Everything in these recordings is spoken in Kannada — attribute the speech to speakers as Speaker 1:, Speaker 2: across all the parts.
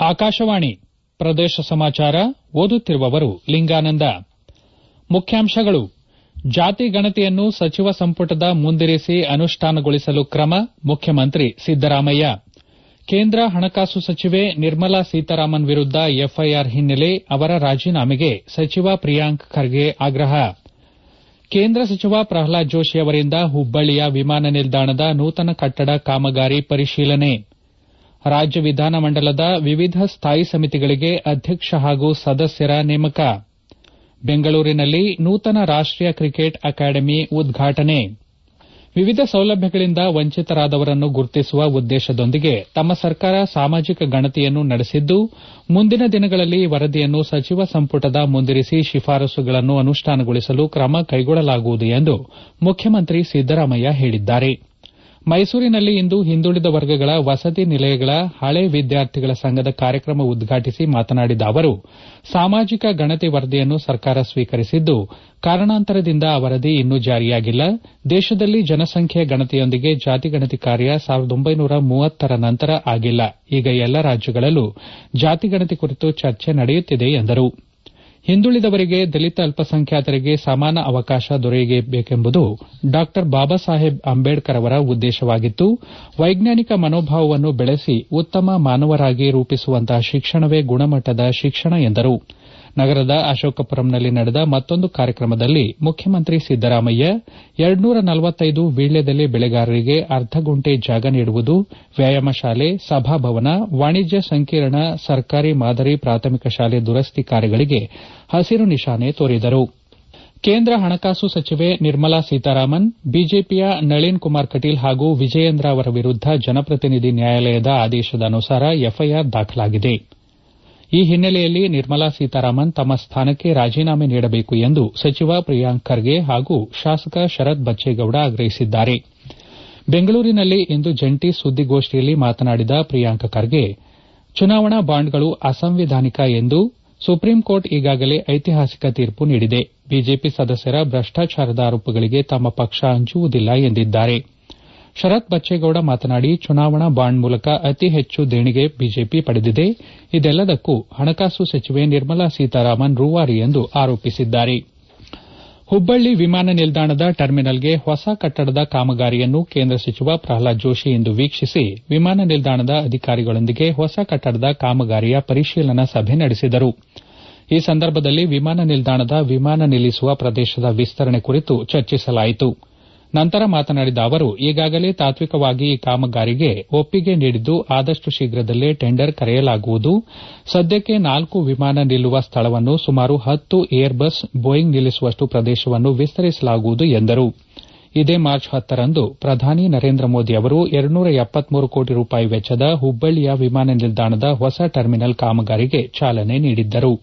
Speaker 1: ಆಕಾಶವಾಣಿ ಪ್ರದೇಶ ಸಮಾಚಾರ ಓದುತ್ತಿರುವವರು ಲಿಂಗಾನಂದ ಮುಖ್ಯಾಂಶಗಳು ಜಾತಿ ಗಣತಿಯನ್ನು ಸಚಿವ ಸಂಪುಟದ ಮುಂದಿರಿಸಿ ಅನುಷ್ಠಾನಗೊಳಿಸಲು ಕ್ರಮ ಮುಖ್ಯಮಂತ್ರಿ ಸಿದ್ದರಾಮಯ್ಯ ಕೇಂದ್ರ ಹಣಕಾಸು ಸಚಿವೆ ನಿರ್ಮಲಾ ಸೀತಾರಾಮನ್ ವಿರುದ್ದ ಎಫ್ಐಆರ್ ಹಿನ್ನೆಲೆ ಅವರ ರಾಜೀನಾಮೆಗೆ ಸಚಿವ ಪ್ರಿಯಾಂಕ್ ಖರ್ಗೆ ಆಗ್ರಹ ಕೇಂದ್ರ ಸಚಿವ ಪ್ರಹ್ಲಾದ್ ಜೋಶಿ ಅವರಿಂದ ಹುಬ್ಬಳ್ಳಿಯ ವಿಮಾನ ನಿಲ್ದಾಣದ ನೂತನ ಕಟ್ಟಡ ಕಾಮಗಾರಿ ಪರಿಶೀಲನೆ ರಾಜ್ಯ ವಿಧಾನಮಂಡಲದ ವಿವಿಧ ಸ್ಥಾಯಿ ಸಮಿತಿಗಳಿಗೆ ಅಧ್ಯಕ್ಷ ಹಾಗೂ ಸದಸ್ಯರ ನೇಮಕ ಬೆಂಗಳೂರಿನಲ್ಲಿ ನೂತನ ರಾಷ್ಟೀಯ ಕ್ರಿಕೆಟ್ ಅಕಾಡೆಮಿ ಉದ್ಘಾಟನೆ ವಿವಿಧ ಸೌಲಭ್ಯಗಳಿಂದ ವಂಚಿತರಾದವರನ್ನು ಗುರುತಿಸುವ ಉದ್ದೇಶದೊಂದಿಗೆ ತಮ್ಮ ಸರ್ಕಾರ ಸಾಮಾಜಿಕ ಗಣತಿಯನ್ನು ನಡೆಸಿದ್ದು ಮುಂದಿನ ದಿನಗಳಲ್ಲಿ ವರದಿಯನ್ನು ಸಚಿವ ಸಂಪುಟದ ಮುಂದಿರಿಸಿ ಶಿಫಾರಸುಗಳನ್ನು ಅನುಷ್ಠಾನಗೊಳಿಸಲು ಕ್ರಮ ಕೈಗೊಳ್ಳಲಾಗುವುದು ಎಂದು ಮುಖ್ಯಮಂತ್ರಿ ಸಿದ್ದರಾಮಯ್ಯ ಹೇಳಿದ್ದಾರೆ ಮೈಸೂರಿನಲ್ಲಿ ಇಂದು ಹಿಂದುಳಿದ ವರ್ಗಗಳ ವಸತಿ ನಿಲಯಗಳ ಹಳೆ ವಿದ್ಯಾರ್ಥಿಗಳ ಸಂಘದ ಕಾರ್ಯಕ್ರಮ ಉದ್ಘಾಟಿಸಿ ಮಾತನಾಡಿದ ಅವರು ಸಾಮಾಜಿಕ ಗಣತಿ ವರದಿಯನ್ನು ಸರ್ಕಾರ ಸ್ವೀಕರಿಸಿದ್ದು ಕಾರಣಾಂತರದಿಂದ ಆ ವರದಿ ಇನ್ನೂ ಜಾರಿಯಾಗಿಲ್ಲ ದೇಶದಲ್ಲಿ ಜನಸಂಖ್ಯೆ ಗಣತಿಯೊಂದಿಗೆ ಜಾತಿ ಗಣತಿ ಕಾರ್ಯ ರ ನಂತರ ಆಗಿಲ್ಲ ಈಗ ಎಲ್ಲ ರಾಜ್ಯಗಳಲ್ಲೂ ಜಾತಿ ಗಣತಿ ಕುರಿತು ಚರ್ಚೆ ನಡೆಯುತ್ತಿದೆ ಎಂದರು ಹಿಂದುಳಿದವರಿಗೆ ದಲಿತ ಅಲ್ಪಸಂಖ್ಯಾತರಿಗೆ ಸಮಾನ ಅವಕಾಶ ದೊರೆಯಬೇಕೆಂಬುದು ಡಾ ಬಾಬಾ ಸಾಹೇಬ್ ಅಂಬೇಡ್ಕರ್ ಅವರ ಉದ್ದೇಶವಾಗಿತ್ತು ವೈಜ್ಞಾನಿಕ ಮನೋಭಾವವನ್ನು ಬೆಳೆಸಿ ಉತ್ತಮ ಮಾನವರಾಗಿ ರೂಪಿಸುವಂತಹ ಶಿಕ್ಷಣವೇ ಗುಣಮಟ್ಟದ ಶಿಕ್ಷಣ ಎಂದರು ನಗರದ ಅಶೋಕಪುರಂನಲ್ಲಿ ನಡೆದ ಮತ್ತೊಂದು ಕಾರ್ಯಕ್ರಮದಲ್ಲಿ ಮುಖ್ಯಮಂತ್ರಿ ಸಿದ್ದರಾಮಯ್ಯ ವೀಳ್ಯದೆಲೆ ಬೆಳೆಗಾರರಿಗೆ ಅರ್ಧ ಗುಂಟೆ ಜಾಗ ನೀಡುವುದು ವ್ಯಾಯಾಮ ಶಾಲೆ ಸಭಾಭವನ ವಾಣಿಜ್ಯ ಸಂಕೀರ್ಣ ಸರ್ಕಾರಿ ಮಾದರಿ ಪ್ರಾಥಮಿಕ ಶಾಲೆ ದುರಸ್ತಿ ಕಾರ್ಯಗಳಿಗೆ ಹಸಿರು ನಿಶಾನೆ ತೋರಿದರು ಕೇಂದ್ರ ಹಣಕಾಸು ಸಚಿವೆ ನಿರ್ಮಲಾ ಸೀತಾರಾಮನ್ ಬಿಜೆಪಿಯ ನಳಿನ್ ಕುಮಾರ್ ಕಟೀಲ್ ಹಾಗೂ ವಿಜಯೇಂದ್ರ ಅವರ ವಿರುದ್ದ ಜನಪ್ರತಿನಿಧಿ ನ್ಯಾಯಾಲಯದ ಆದೇಶದ ಅನುಸಾರ ಎಫ್ಐಆರ್ ದಾಖಲಾಗಿದೆ ಈ ಹಿನ್ನೆಲೆಯಲ್ಲಿ ನಿರ್ಮಲಾ ಸೀತಾರಾಮನ್ ತಮ್ಮ ಸ್ಥಾನಕ್ಕೆ ರಾಜೀನಾಮೆ ನೀಡಬೇಕು ಎಂದು ಸಚಿವ ಪ್ರಿಯಾಂಕ್ ಖರ್ಗೆ ಹಾಗೂ ಶಾಸಕ ಶರತ್ ಬಚ್ಚೇಗೌಡ ಆಗ್ರಹಿಸಿದ್ದಾರೆ ಬೆಂಗಳೂರಿನಲ್ಲಿ ಇಂದು ಜಂಟಿ ಸುದ್ದಿಗೋಷ್ಠಿಯಲ್ಲಿ ಮಾತನಾಡಿದ ಪ್ರಿಯಾಂಕ್ ಖರ್ಗೆ ಚುನಾವಣಾ ಬಾಂಡ್ಗಳು ಅಸಂವಿಧಾನಿಕ ಎಂದು ಸುಪ್ರೀಂಕೋರ್ಟ್ ಈಗಾಗಲೇ ಐತಿಹಾಸಿಕ ತೀರ್ಪು ನೀಡಿದೆ ಬಿಜೆಪಿ ಸದಸ್ಯರ ಭ್ರಷ್ಟಾಚಾರದ ಆರೋಪಗಳಿಗೆ ತಮ್ಮ ಪಕ್ಷ ಅಂಜುವುದಿಲ್ಲ ಎಂದಿದ್ದಾರೆ ಶರತ್ ಬಚ್ಚೇಗೌಡ ಮಾತನಾಡಿ ಚುನಾವಣಾ ಬಾಂಡ್ ಮೂಲಕ ಅತಿ ಹೆಚ್ಚು ದೇಣಿಗೆ ಬಿಜೆಪಿ ಪಡೆದಿದೆ ಇದೆಲ್ಲದಕ್ಕೂ ಹಣಕಾಸು ಸಚಿವೆ ನಿರ್ಮಲಾ ಸೀತಾರಾಮನ್ ರೂವಾರಿ ಎಂದು ಆರೋಪಿಸಿದ್ದಾರೆ ಹುಬ್ಬಳ್ಳಿ ವಿಮಾನ ನಿಲ್ದಾಣದ ಟರ್ಮಿನಲ್ಗೆ ಹೊಸ ಕಟ್ಟಡದ ಕಾಮಗಾರಿಯನ್ನು ಕೇಂದ್ರ ಸಚಿವ ಪ್ರಹ್ಲಾದ್ ಜೋಶಿ ಇಂದು ವೀಕ್ಷಿಸಿ ವಿಮಾನ ನಿಲ್ದಾಣದ ಅಧಿಕಾರಿಗಳೊಂದಿಗೆ ಹೊಸ ಕಟ್ಟಡದ ಕಾಮಗಾರಿಯ ಪರಿಶೀಲನಾ ಸಭೆ ನಡೆಸಿದರು ಈ ಸಂದರ್ಭದಲ್ಲಿ ವಿಮಾನ ನಿಲ್ದಾಣದ ವಿಮಾನ ನಿಲ್ಲಿಸುವ ಪ್ರದೇಶದ ವಿಸ್ತರಣೆ ಕುರಿತು ಚರ್ಚಿಸಲಾಯಿತು ನಂತರ ಮಾತನಾಡಿದ ಅವರು ಈಗಾಗಲೇ ತಾತ್ವಿಕವಾಗಿ ಈ ಕಾಮಗಾರಿಗೆ ಒಪ್ಪಿಗೆ ನೀಡಿದ್ದು ಆದಷ್ಟು ಶೀಘ್ರದಲ್ಲೇ ಟೆಂಡರ್ ಕರೆಯಲಾಗುವುದು ಸದ್ಯಕ್ಕೆ ನಾಲ್ಕು ವಿಮಾನ ನಿಲ್ಲುವ ಸ್ಥಳವನ್ನು ಸುಮಾರು ಹತ್ತು ಏರ್ ಬಸ್ ಬೋಯಿಂಗ್ ನಿಲ್ಲಿಸುವಷ್ಟು ಪ್ರದೇಶವನ್ನು ವಿಸ್ತರಿಸಲಾಗುವುದು ಎಂದರು ಇದೇ ಮಾರ್ಚ್ ಹತ್ತರಂದು ಪ್ರಧಾನಿ ನರೇಂದ್ರ ಮೋದಿ ಅವರು ಕೋಟಿ ರೂಪಾಯಿ ವೆಚ್ಚದ ಹುಬ್ಬಳ್ಳಿಯ ವಿಮಾನ ನಿಲ್ದಾಣದ ಹೊಸ ಟರ್ಮಿನಲ್ ಕಾಮಗಾರಿಗೆ ಚಾಲನೆ ನೀಡಿದ್ದರು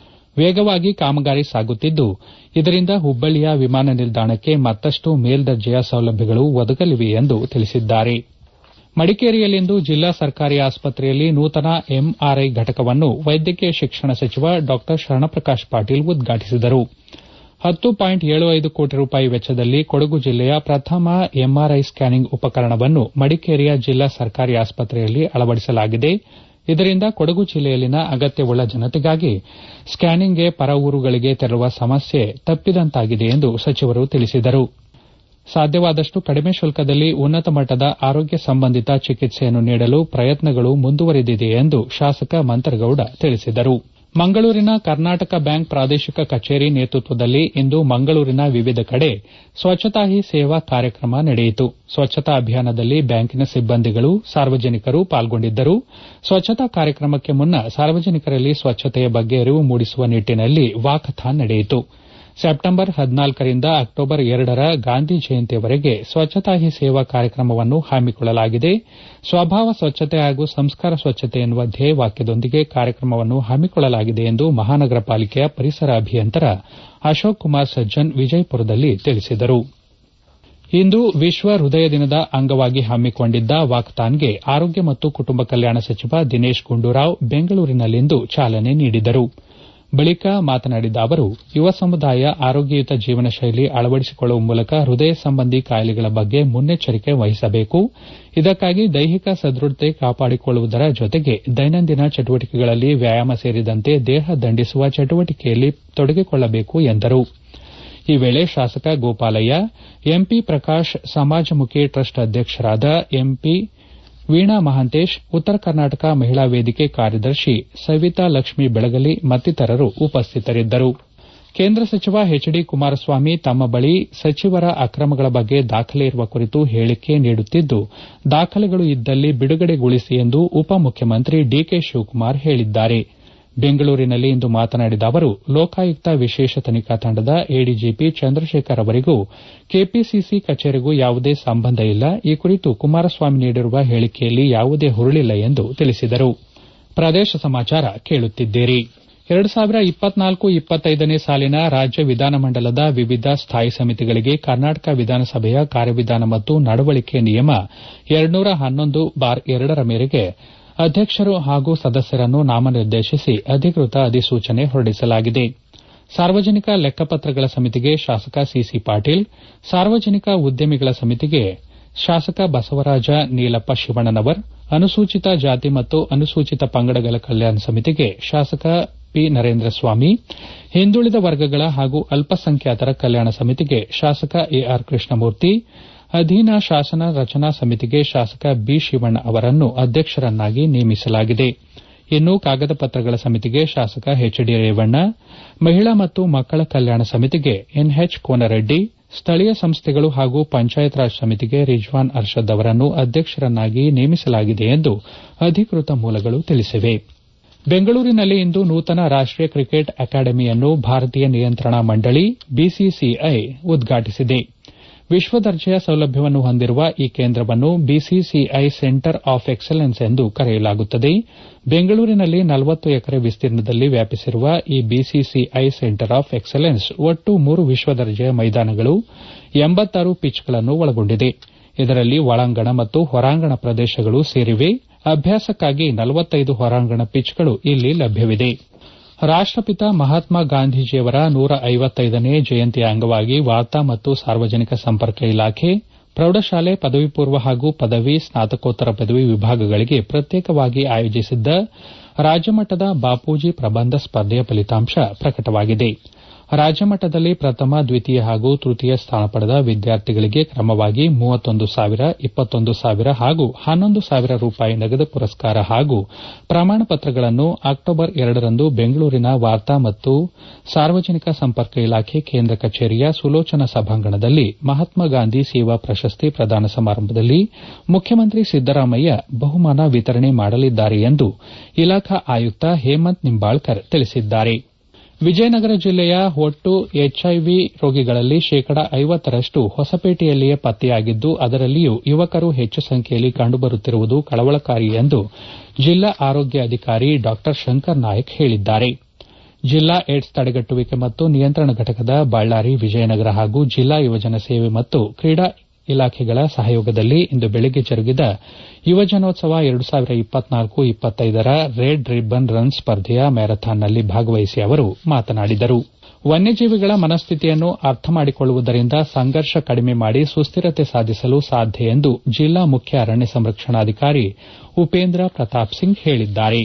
Speaker 1: ವೇಗವಾಗಿ ಕಾಮಗಾರಿ ಸಾಗುತ್ತಿದ್ದು ಇದರಿಂದ ಹುಬ್ಬಳ್ಳಿಯ ವಿಮಾನ ನಿಲ್ದಾಣಕ್ಕೆ ಮತ್ತಷ್ಟು ಮೇಲ್ದರ್ಜೆಯ ಸೌಲಭ್ಯಗಳು ಒದಗಲಿವೆ ಎಂದು ತಿಳಿಸಿದ್ದಾರೆ ಮಡಿಕೇರಿಯಲ್ಲಿಂದು ಜಿಲ್ಲಾ ಸರ್ಕಾರಿ ಆಸ್ಪತ್ರೆಯಲ್ಲಿ ನೂತನ ಎಂಆರ್ಐ ಘಟಕವನ್ನು ವೈದ್ಯಕೀಯ ಶಿಕ್ಷಣ ಸಚಿವ ಡಾ ಶರಣಪ್ರಕಾಶ್ ಪಾಟೀಲ್ ಉದ್ಘಾಟಿಸಿದರು ಹತ್ತು ಪಾಯಿಂಟ್ ಏಳು ಐದು ಕೋಟಿ ರೂಪಾಯಿ ವೆಚ್ಚದಲ್ಲಿ ಕೊಡಗು ಜಿಲ್ಲೆಯ ಪ್ರಥಮ ಎಂಆರ್ಐ ಸ್ಕ್ಯಾನಿಂಗ್ ಉಪಕರಣವನ್ನು ಮಡಿಕೇರಿಯ ಜಿಲ್ಲಾ ಸರ್ಕಾರಿ ಆಸ್ಪತ್ರೆಯಲ್ಲಿ ಅಳವಡಿಸಲಾಗಿದೆ ಇದರಿಂದ ಕೊಡಗು ಜಿಲ್ಲೆಯಲ್ಲಿನ ಅಗತ್ಯವುಳ್ಳ ಜನತೆಗಾಗಿ ಸ್ಕ್ಯಾನಿಂಗ್ಗೆ ಪರ ಊರುಗಳಿಗೆ ತೆರಳುವ ಸಮಸ್ಯೆ ತಪ್ಪಿದಂತಾಗಿದೆ ಎಂದು ಸಚಿವರು ತಿಳಿಸಿದರು ಸಾಧ್ಯವಾದಷ್ಟು ಕಡಿಮೆ ಶುಲ್ಕದಲ್ಲಿ ಉನ್ನತ ಮಟ್ಟದ ಆರೋಗ್ಯ ಸಂಬಂಧಿತ ಚಿಕಿತ್ಸೆಯನ್ನು ನೀಡಲು ಪ್ರಯತ್ನಗಳು ಮುಂದುವರೆದಿದೆ ಎಂದು ಶಾಸಕ ಮಂತರಗೌಡ ತಿಳಿಸಿದರು ಮಂಗಳೂರಿನ ಕರ್ನಾಟಕ ಬ್ಯಾಂಕ್ ಪ್ರಾದೇಶಿಕ ಕಚೇರಿ ನೇತೃತ್ವದಲ್ಲಿ ಇಂದು ಮಂಗಳೂರಿನ ವಿವಿಧ ಕಡೆ ಸ್ವಚ್ಛತಾ ಹಿ ಸೇವಾ ಕಾರ್ಯಕ್ರಮ ನಡೆಯಿತು ಸ್ವಚ್ಛತಾ ಅಭಿಯಾನದಲ್ಲಿ ಬ್ಯಾಂಕಿನ ಸಿಬ್ಬಂದಿಗಳು ಸಾರ್ವಜನಿಕರು ಪಾಲ್ಗೊಂಡಿದ್ದರು ಸ್ವಚ್ಛತಾ ಕಾರ್ಯಕ್ರಮಕ್ಕೆ ಮುನ್ನ ಸಾರ್ವಜನಿಕರಲ್ಲಿ ಸ್ವಚ್ಛತೆಯ ಬಗ್ಗೆ ಅರಿವು ಮೂಡಿಸುವ ನಿಟ್ಟಿನಲ್ಲಿ ವಾಕಥಾನ್ ನಡೆಯಿತು ಸೆಪ್ಟೆಂಬರ್ ಹದಿನಾಲ್ಕರಿಂದ ಅಕ್ಟೋಬರ್ ಎರಡರ ಗಾಂಧಿ ಜಯಂತಿಯವರೆಗೆ ಸ್ವಚ್ಛತಾ ಹಿ ಸೇವಾ ಕಾರ್ಯಕ್ರಮವನ್ನು ಹಮ್ಮಿಕೊಳ್ಳಲಾಗಿದೆ ಸ್ವಭಾವ ಸ್ವಚ್ಛತೆ ಹಾಗೂ ಸಂಸ್ಕಾರ ಸ್ವಚ್ಛತೆ ಎನ್ನುವ ಧ್ಯೇಯವಾಕ್ಯದೊಂದಿಗೆ ಕಾರ್ಯಕ್ರಮವನ್ನು ಹಮ್ಮಿಕೊಳ್ಳಲಾಗಿದೆ ಎಂದು ಮಹಾನಗರ ಪಾಲಿಕೆಯ ಪರಿಸರ ಅಭಿಯಂತರ ಅಶೋಕ್ ಕುಮಾರ್ ಸಜ್ಜನ್ ವಿಜಯಪುರದಲ್ಲಿ ತಿಳಿಸಿದರು ಇಂದು ವಿಶ್ವ ಹೃದಯ ದಿನದ ಅಂಗವಾಗಿ ಹಮ್ಮಿಕೊಂಡಿದ್ದ ವಾಕಥಾನ್ಗೆ ಆರೋಗ್ಯ ಮತ್ತು ಕುಟುಂಬ ಕಲ್ಯಾಣ ಸಚಿವ ದಿನೇಶ್ ಗುಂಡೂರಾವ್ ಬೆಂಗಳೂರಿನಲ್ಲಿಂದು ಚಾಲನೆ ನೀಡಿದರು ಬಳಿಕ ಮಾತನಾಡಿದ ಅವರು ಯುವ ಸಮುದಾಯ ಆರೋಗ್ಯಯುತ ಜೀವನ ಶೈಲಿ ಅಳವಡಿಸಿಕೊಳ್ಳುವ ಮೂಲಕ ಹೃದಯ ಸಂಬಂಧಿ ಕಾಯಿಲೆಗಳ ಬಗ್ಗೆ ಮುನ್ನೆಚ್ಚರಿಕೆ ವಹಿಸಬೇಕು ಇದಕ್ಕಾಗಿ ದೈಹಿಕ ಸದೃಢತೆ ಕಾಪಾಡಿಕೊಳ್ಳುವುದರ ಜೊತೆಗೆ ದೈನಂದಿನ ಚಟುವಟಿಕೆಗಳಲ್ಲಿ ವ್ಯಾಯಾಮ ಸೇರಿದಂತೆ ದೇಹ ದಂಡಿಸುವ ಚಟುವಟಿಕೆಯಲ್ಲಿ ತೊಡಗಿಕೊಳ್ಳಬೇಕು ಎಂದರು ಈ ವೇಳೆ ಶಾಸಕ ಗೋಪಾಲಯ್ಯ ಎಂಪಿ ಪ್ರಕಾಶ್ ಸಮಾಜಮುಖಿ ಟ್ರಸ್ಟ್ ಅಧ್ಯಕ್ಷರಾದ ಎಂಪಿ ವೀಣಾ ಮಹಾಂತೇಶ್ ಉತ್ತರ ಕರ್ನಾಟಕ ಮಹಿಳಾ ವೇದಿಕೆ ಕಾರ್ಯದರ್ಶಿ ಸವಿತಾ ಲಕ್ಷ್ಮೀ ಬೆಳಗಲಿ ಮತ್ತಿತರರು ಉಪಸ್ಥಿತರಿದ್ದರು ಕೇಂದ್ರ ಸಚಿವ ಎಚ್ ಡಿ ಕುಮಾರಸ್ವಾಮಿ ತಮ್ಮ ಬಳಿ ಸಚಿವರ ಅಕ್ರಮಗಳ ಬಗ್ಗೆ ದಾಖಲೆ ಇರುವ ಕುರಿತು ಹೇಳಿಕೆ ನೀಡುತ್ತಿದ್ದು ದಾಖಲೆಗಳು ಇದ್ದಲ್ಲಿ ಬಿಡುಗಡೆಗೊಳಿಸಿ ಎಂದು ಉಪಮುಖ್ಯಮಂತ್ರಿ ಡಿಕೆ ಶಿವಕುಮಾರ್ ಹೇಳಿದ್ದಾರೆ ಬೆಂಗಳೂರಿನಲ್ಲಿ ಇಂದು ಮಾತನಾಡಿದ ಅವರು ಲೋಕಾಯುಕ್ತ ವಿಶೇಷ ತನಿಖಾ ತಂಡದ ಎಡಿಜಿಪಿ ಚಂದ್ರಶೇಖರ್ ಅವರಿಗೂ ಕೆಪಿಸಿಸಿ ಕಚೇರಿಗೂ ಯಾವುದೇ ಸಂಬಂಧ ಇಲ್ಲ ಈ ಕುರಿತು ಕುಮಾರಸ್ವಾಮಿ ನೀಡಿರುವ ಹೇಳಿಕೆಯಲ್ಲಿ ಯಾವುದೇ ಹುರುಳಿಲ್ಲ ಎಂದು ತಿಳಿಸಿದರು ಪ್ರದೇಶ ಸಮಾಚಾರ ಕೇಳುತ್ತಿದ್ದೀರಿ ಎರಡು ಸಾವಿರ ಇಪ್ಪತ್ನಾಲ್ಕು ಇಪ್ಪತ್ತೈದನೇ ಸಾಲಿನ ರಾಜ್ಯ ವಿಧಾನಮಂಡಲದ ವಿವಿಧ ಸ್ಥಾಯಿ ಸಮಿತಿಗಳಿಗೆ ಕರ್ನಾಟಕ ವಿಧಾನಸಭೆಯ ಕಾರ್ಯವಿಧಾನ ಮತ್ತು ನಡವಳಿಕೆ ನಿಯಮ ಎರಡ್ನೂರ ಹನ್ನೊಂದು ಬಾರ್ ಎರಡರ ಮೇರೆಗೆ ಅಧ್ಯಕ್ಷರು ಹಾಗೂ ಸದಸ್ಯರನ್ನು ನಾಮನಿರ್ದೇಶಿಸಿ ಅಧಿಕೃತ ಅಧಿಸೂಚನೆ ಹೊರಡಿಸಲಾಗಿದೆ ಸಾರ್ವಜನಿಕ ಲೆಕ್ಕಪತ್ರಗಳ ಸಮಿತಿಗೆ ಶಾಸಕ ಸಿಸಿ ಪಾಟೀಲ್ ಸಾರ್ವಜನಿಕ ಉದ್ಯಮಿಗಳ ಸಮಿತಿಗೆ ಶಾಸಕ ಬಸವರಾಜ ನೀಲಪ್ಪ ಶಿವಣ್ಣನವರ್ ಅನುಸೂಚಿತ ಜಾತಿ ಮತ್ತು ಅನುಸೂಚಿತ ಪಂಗಡಗಳ ಕಲ್ಯಾಣ ಸಮಿತಿಗೆ ಶಾಸಕ ಪಿ ನರೇಂದ್ರ ಸ್ವಾಮಿ ಹಿಂದುಳಿದ ವರ್ಗಗಳ ಹಾಗೂ ಅಲ್ಪಸಂಖ್ಯಾತರ ಕಲ್ಯಾಣ ಸಮಿತಿಗೆ ಶಾಸಕ ಎಆರ್ ಕೃಷ್ಣಮೂರ್ತಿ ಅಧೀನ ಶಾಸನ ರಚನಾ ಸಮಿತಿಗೆ ಶಾಸಕ ಬಿ ಶಿವಣ್ಣ ಅವರನ್ನು ಅಧ್ಯಕ್ಷರನ್ನಾಗಿ ನೇಮಿಸಲಾಗಿದೆ ಇನ್ನು ಕಾಗದ ಪತ್ರಗಳ ಸಮಿತಿಗೆ ಶಾಸಕ ಎಚ್ ಡಿ ರೇವಣ್ಣ ಮಹಿಳಾ ಮತ್ತು ಮಕ್ಕಳ ಕಲ್ಯಾಣ ಸಮಿತಿಗೆ ಎನ್ಎಚ್ ಕೋನರೆಡ್ಡಿ ಸ್ಥಳೀಯ ಸಂಸ್ಥೆಗಳು ಹಾಗೂ ಪಂಚಾಯತ್ ರಾಜ್ ಸಮಿತಿಗೆ ರಿಜ್ವಾನ್ ಅರ್ಷದ್ ಅವರನ್ನು ಅಧ್ಯಕ್ಷರನ್ನಾಗಿ ನೇಮಿಸಲಾಗಿದೆ ಎಂದು ಅಧಿಕೃತ ಮೂಲಗಳು ತಿಳಿಸಿವೆ ಬೆಂಗಳೂರಿನಲ್ಲಿ ಇಂದು ನೂತನ ರಾಷ್ಟೀಯ ಕ್ರಿಕೆಟ್ ಅಕಾಡೆಮಿಯನ್ನು ಭಾರತೀಯ ನಿಯಂತ್ರಣಾ ಮಂಡಳಿ ಬಿಸಿಸಿಐ ಉದ್ಘಾಟಿಸಿದೆ ವಿಶ್ವದರ್ಜೆಯ ಸೌಲಭ್ಯವನ್ನು ಹೊಂದಿರುವ ಈ ಕೇಂದ್ರವನ್ನು ಬಿಸಿಸಿಐ ಸೆಂಟರ್ ಆಫ್ ಎಕ್ಸಲೆನ್ಸ್ ಎಂದು ಕರೆಯಲಾಗುತ್ತದೆ ಬೆಂಗಳೂರಿನಲ್ಲಿ ನಲವತ್ತು ಎಕರೆ ವಿಸ್ತೀರ್ಣದಲ್ಲಿ ವ್ಯಾಪಿಸಿರುವ ಈ ಬಿಸಿಸಿಐ ಸೆಂಟರ್ ಆಫ್ ಎಕ್ಸಲೆನ್ಸ್ ಒಟ್ಟು ಮೂರು ವಿಶ್ವದರ್ಜೆಯ ಮೈದಾನಗಳು ಎಂಬತ್ತಾರು ಪಿಚ್ಗಳನ್ನು ಒಳಗೊಂಡಿದೆ ಇದರಲ್ಲಿ ಒಳಾಂಗಣ ಮತ್ತು ಹೊರಾಂಗಣ ಪ್ರದೇಶಗಳು ಸೇರಿವೆ ಅಭ್ಯಾಸಕ್ಕಾಗಿ ನಲವತ್ತೈದು ಹೊರಾಂಗಣ ಪಿಚ್ಗಳು ಇಲ್ಲಿ ಲಭ್ಯವಿದೆ ರಾಷ್ಟಪಿತ ಮಹಾತ್ಮ ಗಾಂಧೀಜಿಯವರ ನೂರ ಐವತ್ತೈದನೇ ಜಯಂತಿಯ ಅಂಗವಾಗಿ ವಾರ್ತಾ ಮತ್ತು ಸಾರ್ವಜನಿಕ ಸಂಪರ್ಕ ಇಲಾಖೆ ಪ್ರೌಢಶಾಲೆ ಪದವಿ ಪೂರ್ವ ಹಾಗೂ ಪದವಿ ಸ್ನಾತಕೋತ್ತರ ಪದವಿ ವಿಭಾಗಗಳಿಗೆ ಪ್ರತ್ಯೇಕವಾಗಿ ಆಯೋಜಿಸಿದ್ದ ರಾಜ್ಯಮಟ್ಟದ ಬಾಪೂಜಿ ಪ್ರಬಂಧ ಸ್ಪರ್ಧೆಯ ಫಲಿತಾಂಶ ಪ್ರಕಟವಾಗಿದೆ ರಾಜ್ಯಮಟ್ಟದಲ್ಲಿ ಪ್ರಥಮ ದ್ವಿತೀಯ ಹಾಗೂ ತೃತೀಯ ಸ್ಥಾನ ಪಡೆದ ವಿದ್ಯಾರ್ಥಿಗಳಿಗೆ ಕ್ರಮವಾಗಿ ಮೂವತ್ತೊಂದು ಸಾವಿರ ಇಪ್ಪತ್ತೊಂದು ಸಾವಿರ ಹಾಗೂ ಹನ್ನೊಂದು ಸಾವಿರ ರೂಪಾಯಿ ನಗದು ಪುರಸ್ಕಾರ ಹಾಗೂ ಪ್ರಮಾಣ ಪತ್ರಗಳನ್ನು ಅಕ್ಟೋಬರ್ ಎರಡರಂದು ಬೆಂಗಳೂರಿನ ವಾರ್ತಾ ಮತ್ತು ಸಾರ್ವಜನಿಕ ಸಂಪರ್ಕ ಇಲಾಖೆ ಕೇಂದ್ರ ಕಚೇರಿಯ ಸುಲೋಚನಾ ಸಭಾಂಗಣದಲ್ಲಿ ಮಹಾತ್ಮ ಗಾಂಧಿ ಸೇವಾ ಪ್ರಶಸ್ತಿ ಪ್ರದಾನ ಸಮಾರಂಭದಲ್ಲಿ ಮುಖ್ಯಮಂತ್ರಿ ಸಿದ್ದರಾಮಯ್ಯ ಬಹುಮಾನ ವಿತರಣೆ ಮಾಡಲಿದ್ದಾರೆ ಎಂದು ಇಲಾಖಾ ಆಯುಕ್ತ ಹೇಮಂತ್ ನಿಂಬಾಳ್ಕರ್ ತಿಳಿಸಿದ್ದಾರೆ ವಿಜಯನಗರ ಜಿಲ್ಲೆಯ ಒಟ್ಟು ಎಚ್ಐವಿ ರೋಗಿಗಳಲ್ಲಿ ಶೇಕಡ ಐವತ್ತರಷ್ಟು ಹೊಸಪೇಟೆಯಲ್ಲಿಯೇ ಪತ್ತೆಯಾಗಿದ್ದು ಅದರಲ್ಲಿಯೂ ಯುವಕರು ಹೆಚ್ಚು ಸಂಖ್ಯೆಯಲ್ಲಿ ಕಂಡುಬರುತ್ತಿರುವುದು ಕಳವಳಕಾರಿ ಎಂದು ಜಿಲ್ಲಾ ಆರೋಗ್ಯ ಅಧಿಕಾರಿ ಡಾ ಶಂಕರ್ ನಾಯಕ್ ಹೇಳಿದ್ದಾರೆ ಜಿಲ್ಲಾ ಏಡ್ಸ್ ತಡೆಗಟ್ಟುವಿಕೆ ಮತ್ತು ನಿಯಂತ್ರಣ ಘಟಕದ ಬಳ್ಳಾರಿ ವಿಜಯನಗರ ಹಾಗೂ ಜಿಲ್ಲಾ ಯುವಜನ ಸೇವೆ ಮತ್ತು ಕ್ರೀಡಾ ಇಲಾಖೆಗಳ ಸಹಯೋಗದಲ್ಲಿ ಇಂದು ಬೆಳಗ್ಗೆ ಜರುಗಿದ ಯುವಜನೋತ್ಸವ ಎರಡು ಸಾವಿರ ಇಪ್ಪತ್ನಾಲ್ಕು ಇಪ್ಪತ್ತೈದರ ರೆಡ್ ರಿಬ್ಬನ್ ರನ್ ಸ್ಪರ್ಧೆಯ ಮ್ಯಾರಥಾನ್ನಲ್ಲಿ ಭಾಗವಹಿಸಿ ಅವರು ಮಾತನಾಡಿದರು ವನ್ಯಜೀವಿಗಳ ಮನಸ್ಥಿತಿಯನ್ನು ಅರ್ಥ ಮಾಡಿಕೊಳ್ಳುವುದರಿಂದ ಸಂಘರ್ಷ ಕಡಿಮೆ ಮಾಡಿ ಸುಸ್ಥಿರತೆ ಸಾಧಿಸಲು ಸಾಧ್ಯ ಎಂದು ಜಿಲ್ಲಾ ಮುಖ್ಯ ಅರಣ್ಯ ಸಂರಕ್ಷಣಾಧಿಕಾರಿ ಉಪೇಂದ್ರ ಪ್ರತಾಪ್ ಸಿಂಗ್ ಹೇಳಿದ್ದಾರೆ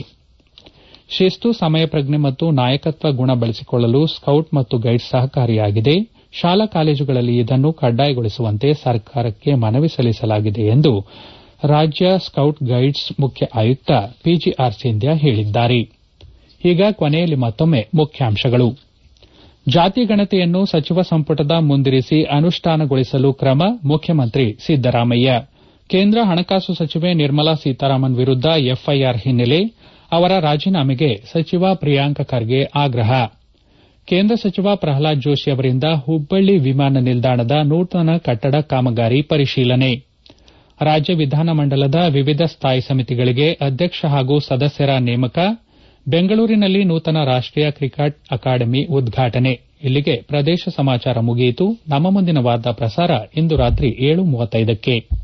Speaker 1: ಶಿಸ್ತು ಸಮಯ ಪ್ರಜ್ಞೆ ಮತ್ತು ನಾಯಕತ್ವ ಗುಣ ಬೆಳೆಸಿಕೊಳ್ಳಲು ಸ್ಕೌಟ್ ಮತ್ತು ಗೈಡ್ಸ್ ಸಹಕಾರಿಯಾಗಿದೆ ಶಾಲಾ ಕಾಲೇಜುಗಳಲ್ಲಿ ಇದನ್ನು ಕಡ್ಡಾಯಗೊಳಿಸುವಂತೆ ಸರ್ಕಾರಕ್ಕೆ ಮನವಿ ಸಲ್ಲಿಸಲಾಗಿದೆ ಎಂದು ರಾಜ್ಯ ಸ್ಕೌಟ್ ಗೈಡ್ಸ್ ಮುಖ್ಯ ಆಯುಕ್ತ ಪಿಜಿಆರ್ ಸಿಂಧ್ಯಾ ಹೇಳಿದ್ದಾರೆ ಈಗ ಕೊನೆಯಲ್ಲಿ ಮತ್ತೊಮ್ಮೆ ಮುಖ್ಯಾಂಶಗಳು ಜಾತಿ ಗಣತಿಯನ್ನು ಸಚಿವ ಸಂಪುಟದ ಮುಂದಿರಿಸಿ ಅನುಷ್ಠಾನಗೊಳಿಸಲು ಕ್ರಮ ಮುಖ್ಯಮಂತ್ರಿ ಸಿದ್ದರಾಮಯ್ಯ ಕೇಂದ್ರ ಹಣಕಾಸು ಸಚಿವೆ ನಿರ್ಮಲಾ ಸೀತಾರಾಮನ್ ವಿರುದ್ದ ಎಫ್ಐಆರ್ ಹಿನ್ನೆಲೆ ಅವರ ರಾಜೀನಾಮೆಗೆ ಸಚಿವ ಪ್ರಿಯಾಂಕ ಖರ್ಗೆ ಆಗ್ರಹ ಕೇಂದ್ರ ಸಚಿವ ಪ್ರಹ್ಲಾದ್ ಜೋಶಿ ಅವರಿಂದ ಹುಬ್ಬಳ್ಳಿ ವಿಮಾನ ನಿಲ್ದಾಣದ ನೂತನ ಕಟ್ಟಡ ಕಾಮಗಾರಿ ಪರಿಶೀಲನೆ ರಾಜ್ಯ ವಿಧಾನಮಂಡಲದ ವಿವಿಧ ಸ್ಥಾಯಿ ಸಮಿತಿಗಳಿಗೆ ಅಧ್ಯಕ್ಷ ಹಾಗೂ ಸದಸ್ಯರ ನೇಮಕ ಬೆಂಗಳೂರಿನಲ್ಲಿ ನೂತನ ರಾಷ್ಟೀಯ ಕ್ರಿಕೆಟ್ ಅಕಾಡೆಮಿ ಉದ್ಘಾಟನೆ ಇಲ್ಲಿಗೆ ಪ್ರದೇಶ ಸಮಾಚಾರ ಮುಗಿಯಿತು ನಮ್ಮ ಮುಂದಿನ ವಾರ್ತಾ ಪ್ರಸಾರ ಇಂದು ರಾತ್ರಿ ಏಳು ಮೂವತ್ತೈದಕ್ಕೆ